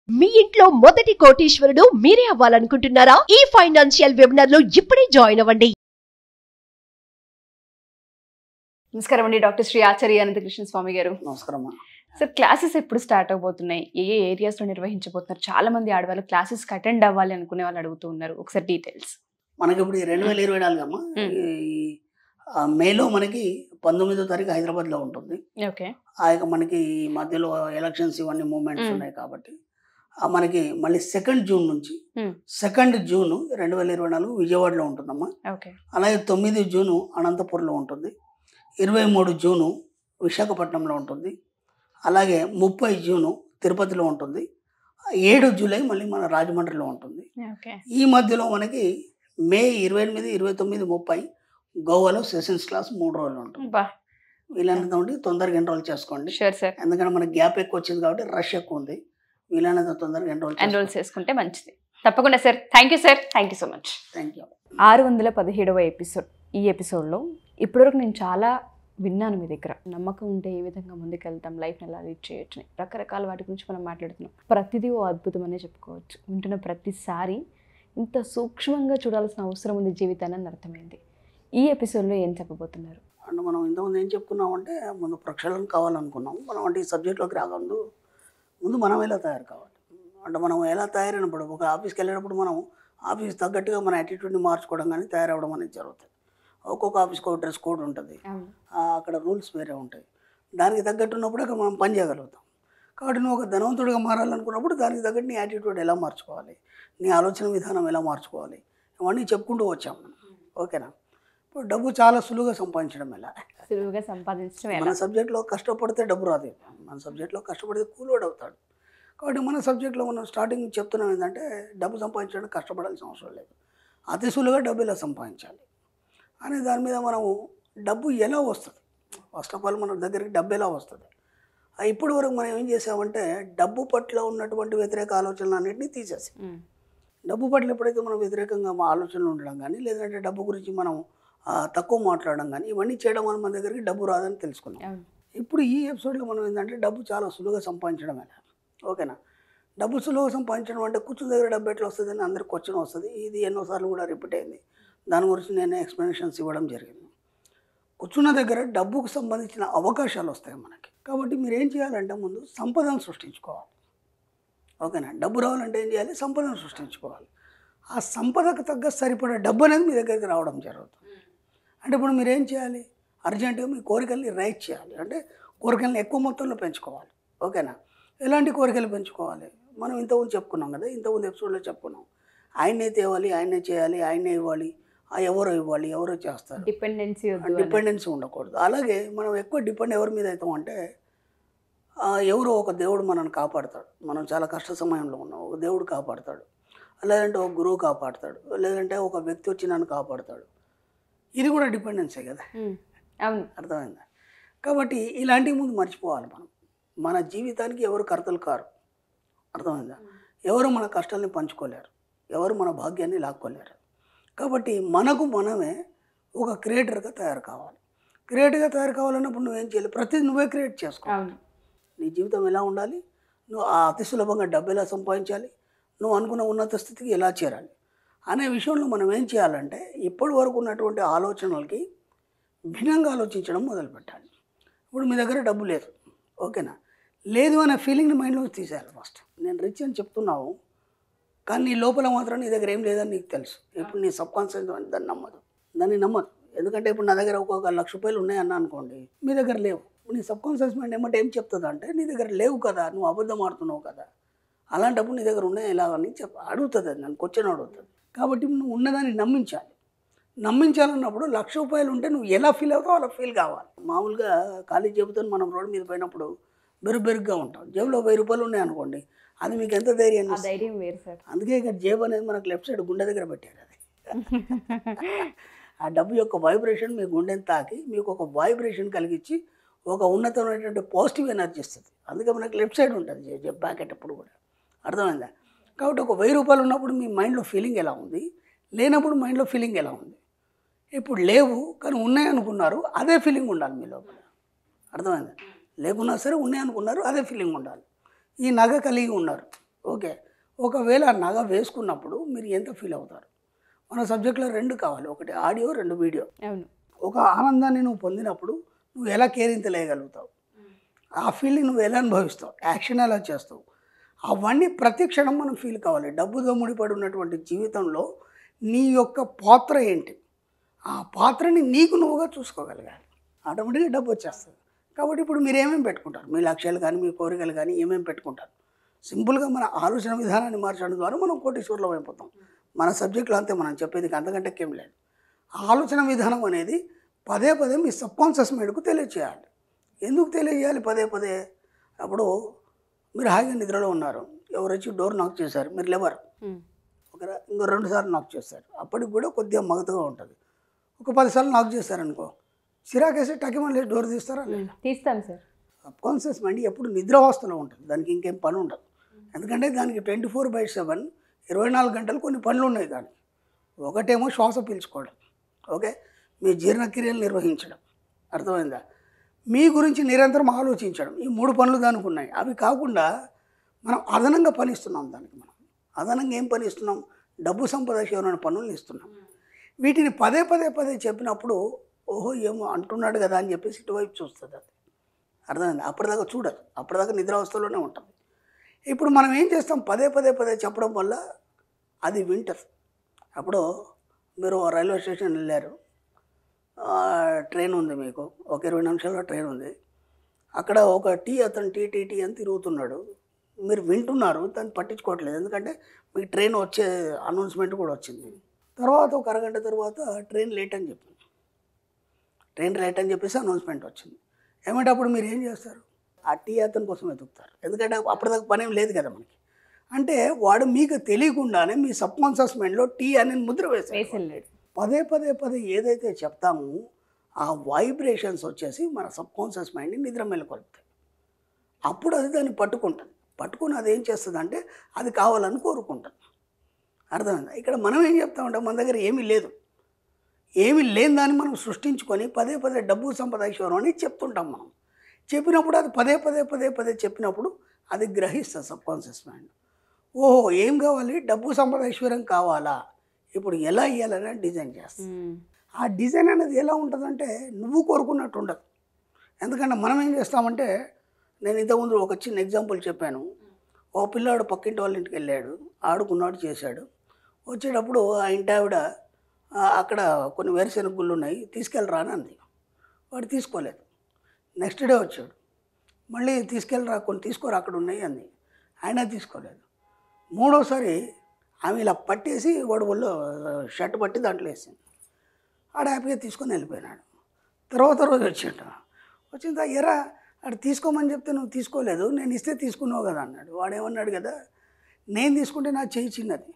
మీ ఇంట్లో మొదటి కోటీశ్వరుడు మీరే అవ్వాలనుకుంటున్నారా ఈ ఫైనాన్షియల్ వెబినార్ లో ఇప్పుడే జాయిన్ అవ్వండి నమస్కారం అండి డాక్టర్ శ్రీ ఆచార్య అనంతకృష్ణ స్వామి గారు నమస్కారం సార్ క్లాసెస్ ఎప్పుడు స్టార్ట్ అవబోతున్నాయి ఏ ఏ ఏరియాస్లో నిర్వహించబోతున్నారు చాలా మంది ఆడవాళ్ళు క్లాసెస్కి అటెండ్ అవ్వాలి అనుకునే వాళ్ళు అడుగుతూ ఉన్నారు ఒకసారి డీటెయిల్స్ మనకి ఇప్పుడు ఈ రెండు వేల ఇరవై నాలుగు అమ్మ మ్మ్. ఈ ఆ, మేలో మనకి పంతొమ్మిదో తారీఖు హైదరాబాద్లో ఉంటుంది ఓకే ఆ యొక్క మనకి ఈ మధ్యలో ఎలక్షన్స్ ఇవన్నీ మూమెంట్స్ మ్మ్. ఉన్నాయి కాబట్టి ఆ మనకి మళ్ళీ సెకండ్ జూన్ నుంచి మ్మ్. సెకండ్ జూన్ రెండు వేల ఇరవై నాలుగు విజయవాడలో ఉంటుందమ్మా ఓకే అలాగే తొమ్మిది జూను అనంతపురంలో ఉంటుంది ఇరవై మూడు జూను విశాఖపట్నంలో ఉంటుంది అలాగే ముప్పై జూను తిరుపతిలో ఉంటుంది ఏడు జూలై మళ్ళీ మన రాజమండ్రిలో ఉంటుంది ఓకే ఈ మధ్యలో మనకి మే ఇరవై ఎనిమిది ఇరవై తొమ్మిది ముప్పై గోవాలో సెషన్స్ క్లాస్ మూడు రోజులు ఉంటుంది బా వీలైనంత ఉండి తొందరగా ఎన్రోల్ చేసుకోండి షూర్ సార్ ఎందుకంటే మనకి గ్యాప్ ఎక్కువ వచ్చింది కాబట్టి రష్ ఎక్కువ ఉంది వీలైనంత తొందరగా ఎన్రోల్ ఎన్రోల్ చేసుకుంటే మంచిది తప్పకుండా sir thank you sir thank you so much thank you ఆరు వందల పదిహేడవ ఎపిసోడ్ ఈ ఎపిసోడ్లో ఇప్పటివరకు నేను చాలా విన్నాను మీ దగ్గర నమ్మకం ఉంటే ఏ విధంగా ముందుకెళ్తాం లైఫ్ని ఎలా లీడ్ చేయొచ్చు అని రకరకాల వాటి గురించి మనం మాట్లాడుతున్నాం ప్రతిదీ ఓ అద్భుతం అనే చెప్పుకోవచ్చు వింటున్న ప్రతిసారి ఇంత సూక్ష్మంగా చూడాల్సిన అవసరం ఉంది జీవితాన్ని అని అర్థమైంది ఈ ఎపిసోడ్లో ఏం చెప్పబోతున్నారు అండ్ మనం ఇంతకుముందు ఏం చెప్పుకున్నామంటే ముందు ప్రక్షాళన కావాలనుకున్నాం మనం అంటే ఈ సబ్జెక్ట్లోకి రాకముందు ముందు మనం ఎలా తయారు కావాలి అంటే మనం ఎలా తయారైనప్పుడు ఒక ఆఫీస్కి వెళ్ళేటప్పుడు మనం ఆఫీస్ తగ్గట్టుగా మన యాటిట్యూడ్ని మార్చుకోవడం కానీ తయారవడం అనేది జరుగుతుంది ఒక్కొక్క ఆఫీస్కి ఒక డ్రెస్ కోడ్ ఉంటుంది ఆ, అక్కడ రూల్స్ వేరే ఉంటాయి దానికి తగ్గట్టు ఉన్నప్పుడు అక్కడ మనం పని చేయగలుగుతాం కాబట్టి నువ్వు ఒక ధనవంతుడిగా మారాలనుకున్నప్పుడు దానికి తగ్గట్టు నీ యాటిట్యూడ్ ఎలా మార్చుకోవాలి నీ ఆలోచన విధానం ఎలా మార్చుకోవాలి ఇవన్నీ చెప్పుకుంటూ వచ్చాం మనం ఓకేనా ఇప్పుడు డబ్బు చాలా సులువుగా సంపాదించడం ఎలా సులువుగా సంపాదించడం మన ఎలా సబ్జెక్ట్లో కష్టపడితే డబ్బు రాదు మన సబ్జెక్ట్లో కష్టపడితే కూలోడు అవుతాడు కాబట్టి మన సబ్జెక్ట్లో మనం స్టార్టింగ్ చెప్తున్నాం ఏంటంటే డబ్బు సంపాదించడానికి కష్టపడాల్సిన అవసరం లేదు అతి సులువుగా డబ్బు ఎలా సంపాదించాలి అనే దాని మీద మనము డబ్బు ఎలా వస్తుంది ఫస్ట్ ఆఫ్ ఆల్ మన దగ్గరికి డబ్బు ఎలా వస్తుంది ఆ ఇప్పటి వరకు మనం ఏం చేసామంటే డబ్బు పట్ల ఉన్నటువంటి వ్యతిరేక ఆలోచనలన్నింటినీ తీసేసి మ్మ్. డబ్బు పట్ల ఎప్పుడైతే మనం వ్యతిరేకంగా మా ఆలోచనలు ఉండడం కానీ లేదంటే డబ్బు గురించి మనం ఆ, తక్కువ మాట్లాడడం కానీ ఇవన్నీ చేయడం వల్ల మన దగ్గరికి డబ్బు రాదని తెలుసుకున్నాం అవును ఇప్పుడు ఈ ఎపిసోడ్లో మనం ఏంటంటే డబ్బు చాలా సులువుగా సంపాదించడం ఎలా ఓకేనా డబ్బు సులువుగా సంపాదించడం అంటే కూర్చుని దగ్గర డబ్బు ఎట్లా వస్తుంది అని అందరికి క్వశ్చన్ వస్తుంది ఇది ఎన్నోసార్లు కూడా రిపీట్ అయింది దాని గురించి నేను ఎక్స్ప్లెనేషన్స్ ఇవ్వడం జరిగింది కూర్చున్న దగ్గర డబ్బుకు సంబంధించిన అవకాశాలు వస్తాయి మనకి కాబట్టి మీరు ఏం చేయాలంటే ముందు సంపదను సృష్టించుకోవాలి ఓకేనా డబ్బు రావాలంటే ఏం చేయాలి సంపదను సృష్టించుకోవాలి ఆ సంపదకు తగ్గ సరిపడే డబ్బు అనేది మీ దగ్గరికి రావడం జరుగుతుంది అంటే ఇప్పుడు మీరు ఏం చేయాలి అర్జెంటుగా మీ కోరికల్ని రైట్ చేయాలి అంటే కోరికల్ని ఎక్కువ మొత్తంలో పెంచుకోవాలి ఓకేనా ఎలాంటి కోరికలు పెంచుకోవాలి మనం ఇంతకుముందు చెప్పుకున్నాం కదా ఇంతకుముందు ఎపిసోడ్లో చెప్పుకున్నాం ఆయన్నే తేవాలి ఆయన్నే చేయాలి ఆయన్నే ఇవ్వాలి ఆ ఎవరో ఇవ్వాలి ఎవరో చేస్తారు డిపెండెన్సీ వద్దు అని. డిపెండెన్సీ ఉండకూడదు అలాగే మనం ఎక్కువ డిపెండ్ ఎవరి మీద అవుతాం అంటే ఆ, ఎవరో ఒక దేవుడు మనల్ని కాపాడతాడు మనం చాలా కష్ట సమయంలో ఉన్నాం ఒక దేవుడు కాపాడతాడు లేదంటే ఒక గురువు కాపాడతాడు లేదంటే ఒక వ్యక్తి వచ్చి నన్ను కాపాడతాడు ఇది కూడా డిపెండెన్సే కదా మ్మ్. అవును అర్థమైందా కాబట్టి ఇలాంటివి ముందు మర్చిపోవాలి మనం మన జీవితానికి ఎవరు కర్తలు కారు అర్థమైందా ఎవరు మన కష్టాల్ని పంచుకోలేరు ఎవరు మన భాగ్యాన్ని లాక్కోలేరు కాబట్టి మనకు మనమే ఒక క్రియేటర్గా తయారు కావాలి క్రియేటర్గా తయారు కావాలన్నప్పుడు నువ్వేం చేయాలి ప్రతిదీ నువ్వే క్రియేట్ చేసుకో అవును నీ జీవితం ఎలా ఉండాలి నువ్వు ఆ అతి సులభంగా డబ్బు ఎలా సంపాదించాలి నువ్వు అనుకున్న ఉన్నత స్థితికి ఎలా చేరాలి అనే విషయంలో మనం ఏం చేయాలంటే ఇప్పటి వరకు ఉన్నటువంటి ఆలోచనలకి భిన్నంగా ఆలోచించడం మొదలుపెట్టాలి ఇప్పుడు మీ దగ్గర డబ్బు లేదు ఓకేనా లేదు అనే ఫీలింగ్ని మైండ్లోకి తీసేయాలి ఫస్ట్ నేను రిచ్ అని చెప్తున్నావు కానీ నీ లోపల మాత్రం నీ దగ్గర ఏం లేదని నీకు తెలుసు ఇప్పుడు నీ సబ్ కాన్షియస్ దాన్ని నమ్మదు దాన్ని నమ్మదు ఎందుకంటే ఇప్పుడు నా దగ్గర ఒక్కొక్క లక్ష రూపాయలు ఉన్నాయన్న అనుకోండి మీ దగ్గర లేవు ఇప్పుడు నీ సబ్ కాన్షియస్ మైండ్ ఏమంటే ఏం చెప్తుంది అంటే నీ దగ్గర లేవు కదా నువ్వు అబద్ధం ఆడుతున్నావు కదా అలాంటప్పుడు నీ దగ్గర ఉన్నాయి ఎలా అని చెప్ప అడుగుతుంది అది నన్ను క్వశ్చన్ అడుగుతుంది కాబట్టి నువ్వు ఉన్నదాన్ని నమ్మించాలి నమ్మించాలన్నప్పుడు లక్ష రూపాయలు ఉంటే నువ్వు ఎలా ఫీల్ అవుతావు అలా ఫీల్ కావాలి మామూలుగా ఖాళీ జేబుతో మనం రోడ్డు మీద పోయినప్పుడు బెరుగు బెరుగ్గా ఉంటాం జేబులో వెయ్యి రూపాయలు ఉన్నాయి అనుకోండి అది మీకు ఎంత ధైర్యాన్ని ఆ ఇస్తుంది? ధైర్యం వేరు సార్ అందుకే ఇక్కడ జేబు అనేది మనకు లెఫ్ట్ సైడ్ గుండె దగ్గర పెట్టారు అది ఆ డబ్బు యొక్క వైబ్రేషన్ మీ గుండెని తాకి మీకు ఒక వైబ్రేషన్ కలిగించి ఒక ఉన్నతమైనటువంటి పాజిటివ్ ఎనర్జీ ఇస్తుంది అందుకే మనకి లెఫ్ట్ సైడ్ ఉంటుంది జే- జేబు ప్యాకెట్ ఎప్పుడు కూడా అర్థమైందా కాబట్టి ఒక వెయ్యి రూపాయలు ఉన్నప్పుడు మీ మైండ్లో ఫీలింగ్ ఎలా ఉంది లేనప్పుడు మైండ్లో ఫీలింగ్ ఎలా ఉంది ఇప్పుడు లేవు కానీ ఉన్నాయి అనుకున్నారు అదే ఫీలింగ్ ఉండాలి మీ లోపల అర్థమైందా లేకున్నా సరే ఉన్నాయి అనుకున్నారు అదే ఫీలింగ్ ఉండాలి ఈ నగ కలిగి ఉన్నారు ఓకే ఒకవేళ ఆ నగ వేసుకున్నప్పుడు మీరు ఎంత ఫీల్ అవుతారు మన సబ్జెక్ట్లో రెండు కావాలి ఒకటి ఆడియో రెండు వీడియో అవును ఒక ఆనందాన్ని నువ్వు పొందినప్పుడు నువ్వు ఎలా కేరింతలేయగలుగుతావు ఆ ఫీల్ని నువ్వు ఎలా అనుభవిస్తావు యాక్షన్ ఎలా చేస్తావు అవన్నీ ప్రతి క్షణం మనం ఫీల్ కావాలి డబ్బుతో ముడిపడి ఉన్నటువంటి జీవితంలో నీ యొక్క పాత్ర ఏంటి ఆ పాత్రని నీకు నువ్వుగా చూసుకోగలగాలి ఆటోమేటిక్గా డబ్బు వచ్చేస్తుంది కాబట్టి ఇప్పుడు మీరు ఏమేమి పెట్టుకుంటారు మీ లక్ష్యాలు కానీ మీ కోరికలు కానీ ఏమేమి పెట్టుకుంటారు సింపుల్గా మన ఆలోచన విధానాన్ని మార్చడం ద్వారా మనం కోటీశ్వరులం అయిపోతాం మన సబ్జెక్టులో అంతే మనం చెప్పేది అంతకంటే ఏం లేదు ఆలోచన విధానం అనేది పదే పదే మీ సబ్కాన్షియస్ మైండ్కు తెలియచేయాలి ఎందుకు తెలియజేయాలి పదే పదే అప్పుడు మీరు హాయిగా నిద్రలో ఉన్నారు ఎవరు వచ్చి డోర్ నాక్ చేశారు మీరు లేవరు ఉమ్. ఒక ర- ఇంకో రెండు సార్లు నాక్ చేస్తారు అప్పటికి కూడా కొద్దిగా మగతగా ఉంటుంది ఒక పదిసార్లు నాక్ చేశారనుకో చిరాకేసి టకిమని లేచి డోర్ తీస్తారా ఉమ్. తీస్తాను సార్ సబ్కాన్షియస్ మైండ్ ఎప్పుడు నిద్రావస్థలో ఉంటుంది దానికి ఇంకేం పని ఉండదు ఎందుకంటే దానికి ట్వంటీ ఫోర్ బై సెవెన్ ఇరవై నాలుగు గంటలు కొన్ని పనులు ఉన్నాయి దానికి ఒకటేమో శ్వాస పీల్చుకోవడం ఓకే మీ జీర్ణక్రియలు నిర్వహించడం అర్థమైందా మీ గురించి నిరంతరం ఆలోచించడం ఈ మూడు పనులు దానికి ఉన్నాయి అవి కాకుండా మనం అదనంగా పని ఇస్తున్నాం దానికి మనం అదనంగా ఏం పని ఇస్తున్నాం డబ్బు సంపద శివరణ పనులు ఇస్తున్నాం వీటిని పదే పదే పదే చెప్పినప్పుడు ఓహో ఏమో అంటున్నాడు కదా అని చెప్పేసి ఇటువైపు చూస్తుంది అది అర్థమైంది అప్పటిదాకా చూడదు అప్పటిదాకా నిద్రావస్థలోనే ఉంటుంది ఇప్పుడు మనం ఏం చేస్తాం పదే పదే పదే చెప్పడం వల్ల అది వింటది అప్పుడు మీరు రైల్వే స్టేషన్ వెళ్ళారు ఆ, ట్రైన్ ఉంది మీకు ఒక ఇరవై నిమిషాల్లో ట్రైన్ ఉంది అక్కడ ఒక టీ అతను టీ టీ టీ అని తిరుగుతున్నాడు మీరు వింటున్నారు దాన్ని పట్టించుకోవట్లేదు ఎందుకంటే మీకు ట్రైన్ వచ్చే అనౌన్స్మెంట్ కూడా వచ్చింది తర్వాత ఒక అరగంట తర్వాత ట్రైన్ లేట్ అని చెప్పింది ట్రైన్ లేట్ అని చెప్పేసి అనౌన్స్మెంట్ వచ్చింది ఏమంటే అప్పుడు మీరు ఏం చేస్తారు ఆ టీ అతని కోసం వెతుకుతారు ఎందుకంటే అప్పటిదాకా పని ఏం లేదు కదా మనకి అంటే వాడు మీకు తెలియకుండానే మీ సబ్ కాన్షియస్ మైండ్లో టీ అనే ముద్ర వేస్తారు వేసి వెళ్ళాడు పదే పదే పదే ఏదైతే చెప్తామో ఆ వైబ్రేషన్స్ వచ్చేసి మన సబ్ కాన్షియస్ మైండ్ని నిద్ర మేలుకొలుపుతాయి అప్పుడు అది దాన్ని పట్టుకుంటుంది పట్టుకుని అది ఏం చేస్తుంది అంటే అది కావాలని కోరుకుంటుంది అర్థమైందా ఇక్కడ మనం ఏం చెప్తామంటే మన దగ్గర ఏమీ లేదు ఏమీ లేని దాన్ని మనం సృష్టించుకొని పదే పదే డబ్బు సంపద ఐశ్వర్యం అని చెప్తుంటాం మనం చెప్పినప్పుడు అది పదే పదే పదే పదే చెప్పినప్పుడు అది గ్రహిస్తుంది సబ్ కాన్షియస్ మైండ్ ఓహో ఏం కావాలి డబ్బు సంపద ఐశ్వర్యం కావాలా ఇప్పుడు ఎలా ఇవ్వాలని డిజైన్ చేస్తాం ఉమ్. ఆ డిజైన్ అనేది ఎలా ఉంటుందంటే నువ్వు కోరుకున్నట్టు ఉండదు ఎందుకంటే మనం ఏం చేస్తామంటే నేను ఇంతకుముందు ఒక చిన్న ఎగ్జాంపుల్ చెప్పాను ఓ పిల్లాడు పక్కింటి వాళ్ళ ఇంటికి వెళ్ళాడు ఆడుకున్నాడు చేశాడు వచ్చేటప్పుడు ఆ ఇంటి ఆవిడ "ఆ, అక్కడ కొన్ని వేరుశెనగ గుళ్ళు ఉన్నాయి తీసుకెళ్ళరా అని అంది వాడు తీసుకోలేదు నెక్స్ట్ డే వచ్చాడు మళ్ళీ తీసుకెళ్ళరా కొన్ని తీసుకోరా అక్కడ ఉన్నాయి అంది ఆయన తీసుకోలేదు మూడోసారి ఆమె ఇలా పట్టేసి వాడు ఒళ్ళు షర్ట్ పట్టి దాంట్లో వేసింది ఆడ హ్యాపీగా తీసుకొని వెళ్ళిపోయినాడు తర్వాత రోజు వచ్చాడు వచ్చిందా ఎరా అటు తీసుకోమని చెప్తే నువ్వు తీసుకోలేదు నేను ఇస్తే తీసుకున్నావు కదా అన్నాడు వాడు ఏమన్నాడు కదా నేను తీసుకుంటే నా చేయి చిన్నది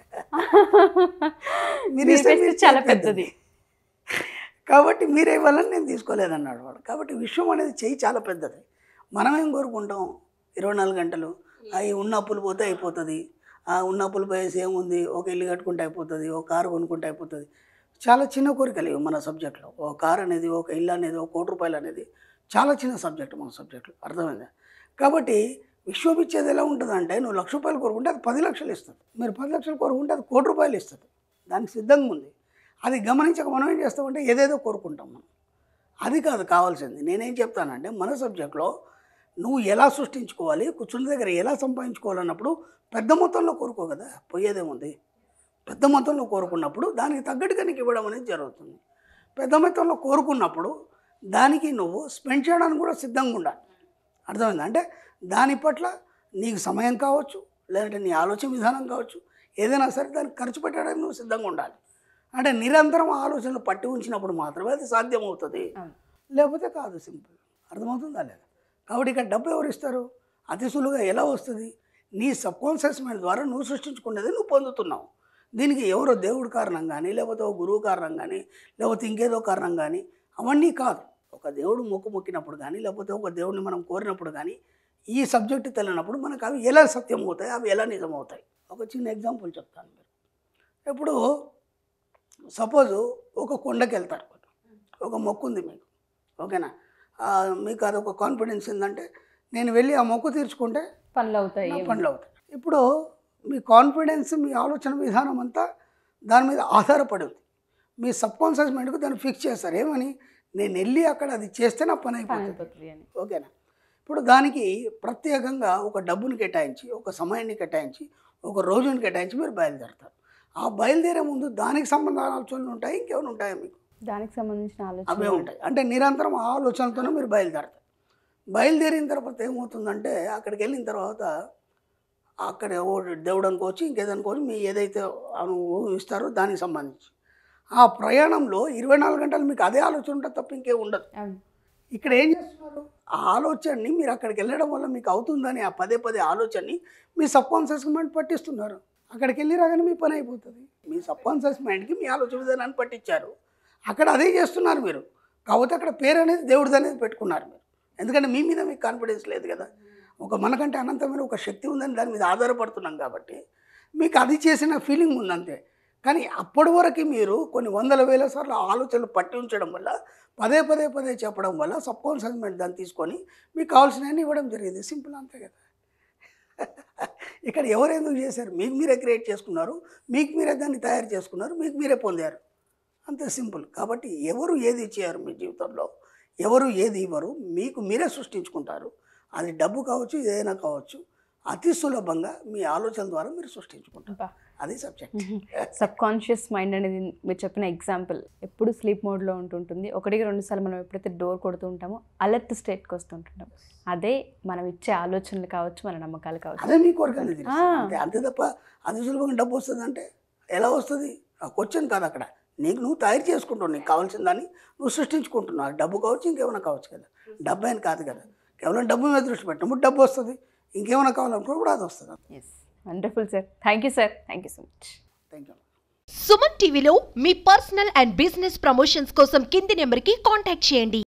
మీరు మీ ఇస్తే face మీరు చాలా చేయి పెద్దది కాబట్టి మీరే ఇవ్వాలని నేను తీసుకోలేదన్నాడు వాడు కాబట్టి విషయం అనేది చెయ్యి చాలా పెద్దది మనం ఏం కోరుకుంటాం ఇరవై నాలుగు గంటలు అవి ఉన్న అప్పులు పోతే అయిపోతుంది ఆ ఉన్న అప్పులు పోయేసి ఏముంది ఒక ఇల్లు కట్టుకుంటే అయిపోతుంది ఒక కారు కొనుక్కుంటే అయిపోతుంది చాలా చిన్న కోరికలు ఇవి మన సబ్జెక్ట్లో ఒక కార్ అనేది ఒక ఇల్లు అనేది ఒక కోటి రూపాయలు అనేది చాలా చిన్న సబ్జెక్ట్ మన సబ్జెక్ట్లో అర్థమైందా కాబట్టి విశ్వం ఇచ్చేది ఎలా ఉంటుందంటే నువ్వు లక్ష రూపాయలు కోరుకుంటే అది పది లక్షలు ఇస్తుంది మీరు పది లక్షలు కోరుకుంటే అది కోటి రూపాయలు ఇస్తుంది దానికి సిద్ధంగా ఉంది అది గమనించక మనం ఏం చేస్తామంటే ఏదేదో కోరుకుంటాం మనం అది కాదు కావాల్సింది నేనేం చెప్తానంటే మన సబ్జెక్ట్లో నువ్వు ఎలా సృష్టించుకోవాలి కూర్చున్న దగ్గర ఎలా సంపాదించుకోవాలన్నప్పుడు పెద్ద మొత్తంలో కోరుకో కదా పోయేదేముంది పెద్ద మొత్తంలో కోరుకున్నప్పుడు దానికి తగ్గట్టుగా నీకు ఇవ్వడం అనేది జరుగుతుంది పెద్ద మొత్తంలో కోరుకున్నప్పుడు దానికి నువ్వు స్పెండ్ చేయడానికి కూడా సిద్ధంగా ఉండాలి అర్థమైందా అంటే దాని పట్ల నీకు సమయం కావచ్చు లేదంటే నీ ఆలోచన విధానం కావచ్చు ఏదైనా సరే దానికి ఖర్చు పెట్టడానికి నువ్వు సిద్ధంగా ఉండాలి అంటే నిరంతరం ఆ ఆలోచనలు పట్టి ఉంచినప్పుడు మాత్రమే అది సాధ్యమవుతుంది అవును. లేకపోతే కాదు సింపుల్ అర్థమవుతుందా లేదా కాబట్టి ఇక్కడ డబ్బు ఎవరు ఇస్తారు అతి సులువుగా ఎలా వస్తుంది నీ సబ్కాన్షియస్ మైండ్ ద్వారా నువ్వు సృష్టించుకునేది నువ్వు పొందుతున్నావు దీనికి ఎవరో దేవుడి కారణం కానీ లేకపోతే ఒక గురువు కారణం కానీ లేకపోతే ఇంకేదో కారణం కానీ అవన్నీ కాదు ఒక దేవుడు మొక్కు మొక్కినప్పుడు కానీ లేకపోతే ఒక దేవుడిని మనం కోరినప్పుడు కానీ ఈ సబ్జెక్టు తెలియనప్పుడు మనకు అవి ఎలా సత్యం అవుతాయి అవి ఎలా నిజమవుతాయి ఒక చిన్న ఎగ్జాంపుల్ చెప్తాను మీరు ఇప్పుడు సపోజు ఒక కొండకి వెళ్తారు ఒక మొక్కు ఉంది మీకు ఓకేనా ఆ, మీకు అదొక కాన్ఫిడెన్స్ ఏంటంటే నేను వెళ్ళి ఆ మొక్కు తీర్చుకుంటే పనులు అవుతాయి నా పనులు అవుతాయి ఇప్పుడు మీ కాన్ఫిడెన్స్ మీ ఆలోచన విధానం అంతా దాని మీద ఆధారపడి ఉంది మీ సబ్ కాన్షియస్ మైండ్కు దాన్ని ఫిక్స్ చేస్తారు ఏమని నేను వెళ్ళి అక్కడ అది చేస్తే నా పని పని అయిపోతుంది అయిపోతుంది అని ఓకేనా ఇప్పుడు దానికి ప్రత్యేకంగా ఒక డబ్బుని కేటాయించి ఒక సమయాన్ని కేటాయించి ఒక రోజుని కేటాయించి మీరు బయలుదేరతారు ఆ బయలుదేరే ముందు దానికి సంబంధాల ఆలోచనలు ఉంటాయి ఇంకేమైనా ఉంటాయా మీకు దానికి సంబంధించిన అవే ఆలోచన ఉంటాయి అంటే నిరంతరం ఆ ఆలోచనలతోనే మీరు బయలుదేరతారు బయలుదేరిన తర్వాత ఏమవుతుందంటే అక్కడికి వెళ్ళిన తర్వాత అక్కడ ఓ దేవుడు అనుకోవచ్చు ఇంకేదనుకోవచ్చు మీ ఏదైతే అను ఊహిస్తారో దానికి సంబంధించి ఆ ప్రయాణంలో ఇరవై నాలుగు గంటలు మీకు అదే ఆలోచన ఉంటుంది తప్ప ఇంకేం ఉండదు అవును. ఇక్కడ ఏం చేస్తున్నారు ఆ ఆలోచనని మీరు అక్కడికి వెళ్ళడం వల్ల మీకు అవుతుందని ఆ పదే పదే ఆలోచనని మీ సబ్ కాన్షియస్ మైండ్ పట్టిస్తున్నారు అక్కడికి వెళ్ళి రాగానే మీ పని అయిపోతుంది మీ సబ్ కాన్షియస్ మైండ్కి మీ ఆలోచన విధానాన్ని పట్టించారు అక్కడ అదే చేస్తున్నారు మీరు కాకపోతే అక్కడ పేరు అనేది దేవుడిది అనేది పెట్టుకున్నారు మీరు ఎందుకంటే మీ మీద మీకు కాన్ఫిడెన్స్ లేదు కదా ఒక మనకంటే అనంతమైన ఒక శక్తి ఉందని దాని మీద ఆధారపడుతున్నాం కాబట్టి మీకు అది చేసిన ఫీలింగ్ ఉందంతే కానీ అప్పటి వరకు మీరు కొన్ని వందల వేల సార్లు ఆ ఆలోచనలు పట్టి ఉంచడం వల్ల పదే పదే పదే చెప్పడం వల్ల సబ్ కాన్షియస్ మైండ్ దాన్ని తీసుకొని మీకు కావాల్సినవన్నీ ఇవ్వడం జరిగింది సింపుల్ అంతే కదా ఇక్కడ ఎవరు ఎందుకు చేశారు మీకు మీరే క్రియేట్ చేసుకున్నారు మీకు మీరే దాన్ని తయారు చేసుకున్నారు మీకు మీరే పొందారు అంతే సింపుల్ కాబట్టి ఎవరు ఏది ఇచ్చారు మీ జీవితంలో ఎవరు ఏది ఇవ్వరు మీకు మీరే సృష్టించుకుంటారు అది డబ్బు కావచ్చు ఏదైనా కావచ్చు అతి సులభంగా మీ ఆలోచన ద్వారా మీరు సృష్టించుకుంటారు అబ్బా. అది సబ్జెక్ట్ సబ్ కాన్షియస్ మైండ్ అనేది మీరు చెప్పిన ఎగ్జాంపుల్ ఎప్పుడు స్లీప్ మోడ్లో ఉంటుంటుంది ఒకటికి రెండు సార్లు మనం ఎప్పుడైతే డోర్ కొడుతూ ఉంటామో అలర్ట్ స్టేట్కి వస్తుంటుంటాం అదే మనం ఇచ్చే ఆలోచనలు కావచ్చు మన నమ్మకాలు కావచ్చు అదే మీ కోరిక అనేది ఆ. అంతే అంతే తప్ప అతి సులభంగా డబ్బు వస్తుంది అంటే ఎలా వస్తుంది ఆ క్వశ్చన్ కాదు అక్కడ నీకు నువ్వు తయారు చేసుకుంటావు నీకు కావాల్సిన దాన్ని నువ్వు సృష్టించుకుంటున్నావు అది డబ్బు కావచ్చు ఇంకేమైనా కావచ్చు కదా డబ్బు అని కాదు కదా కేవలం డబ్బు మీద దృష్టి పెట్టినప్పుడు డబ్బు వస్తుంది ఇంకేమైనా కావాలనుకున్నప్పుడు కూడా అది వస్తుంది yes wonderful sir thank you sir thank you so much thank you Suman టీవీలో మీ పర్సనల్ అండ్ బిజినెస్ ప్రమోషన్స్ కోసం కింది నెంబర్కి కాంటాక్ట్ చేయండి